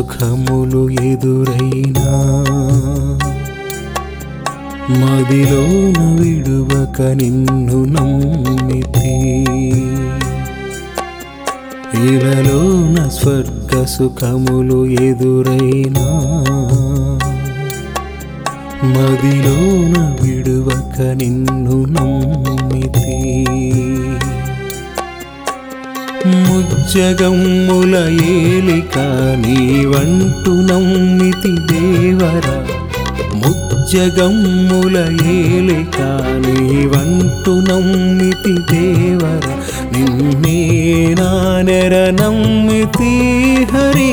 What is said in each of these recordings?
సుఖములు ఎదురైనా మదిలోన విడువక నిన్ను నమ్మితే ఇలలోన స్వర్గ సుఖములు ఎదురైనా మదిలోన విడువక నిన్ను నమ్మితే ముజ్జగమ్ముల ఏలిక నీవంటు నమ్మితి దేవరా ముజ్జగమ్ముల ఏలిక నీవంటు నమ్మితి దేవర నిన్నే నానెర నమ్మితి హరి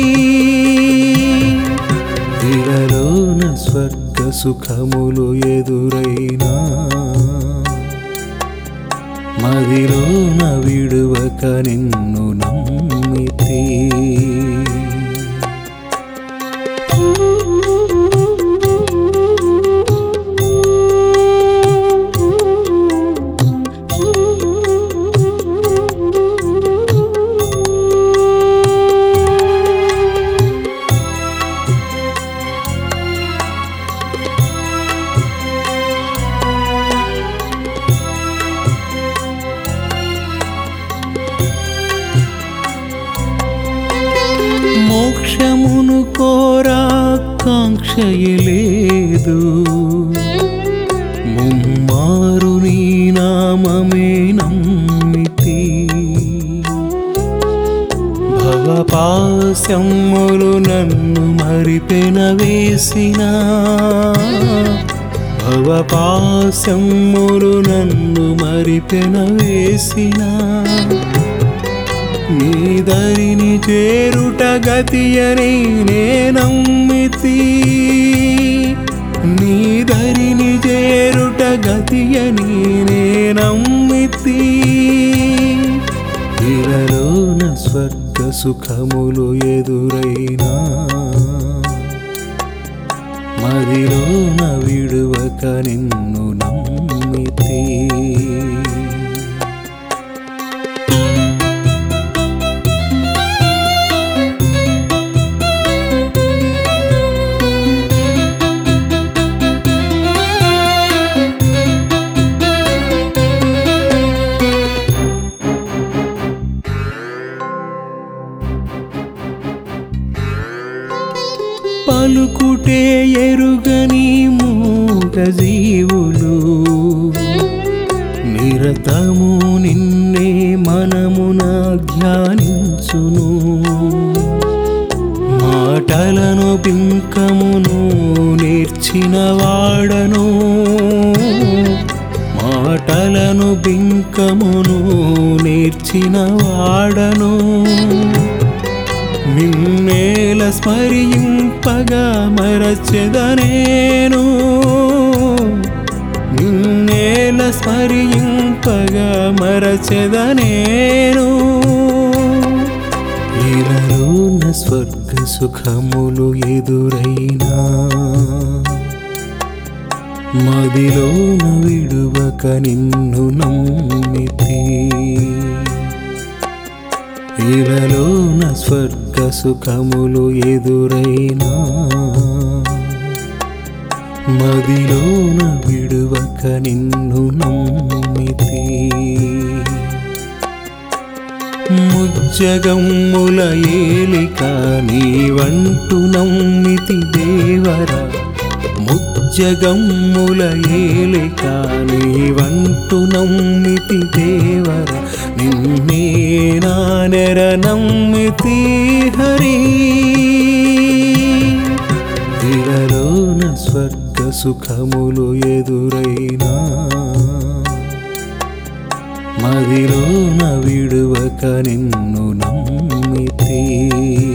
ఇలలోన స్వర్గ సుఖములు ఎదురైనా మదిలోన విడువక నిన్ను నమ్మితే మోక్షమును కోరా కాంక్షయలేదు ముమ్మారు నీ నామమే నమ్మితి భవపాశములు నన్ను మరిపెన వేసిన భవపాశములు నన్ను మరిపెన వేసినా నీ దరిని చేరుట గతియని నేనమ్మితి నీ దరిని చేరుట గతియని నేనమ్మితి ఇలలోన స్వర్గ సుఖములు ఎదురైనా మదిలోన విడువక నిన్ను నమ్మితే పలుకుటే ఎరుగని మూగ జీవులు నిరతము నిన్నే మనమున ధ్యానించును మాటలను పింకమును నేర్చిన వాడను మాటలను బింకమును నేర్చిన వాడను నిన్నేల స్మరింపగా మరచెదనేను నిన్నేల స్మరింపగా మరచెదనేను ఇలలోన స్వర్గ సుఖములు ఎదురైనా మదిలోన విడువక నిన్ను నమ్మితే ఇలలోన స్వర్గ సుఖములు ఎదురైనా మదిలోన విడువక నిన్ను నమ్మితే ముజ్జగమ్ముల ఏలిక నీవంటు నమ్మితి దేవరా ముజ్జగమ్ముల ఏలిక నీవంటు నమ్మితి దేవర నిన్నే నానెర నమ్మితి హరి ఇలలోన స్వర్గ సుఖములు ఎదురైనా మదిలోన విడువక నిన్ను నమ్మితే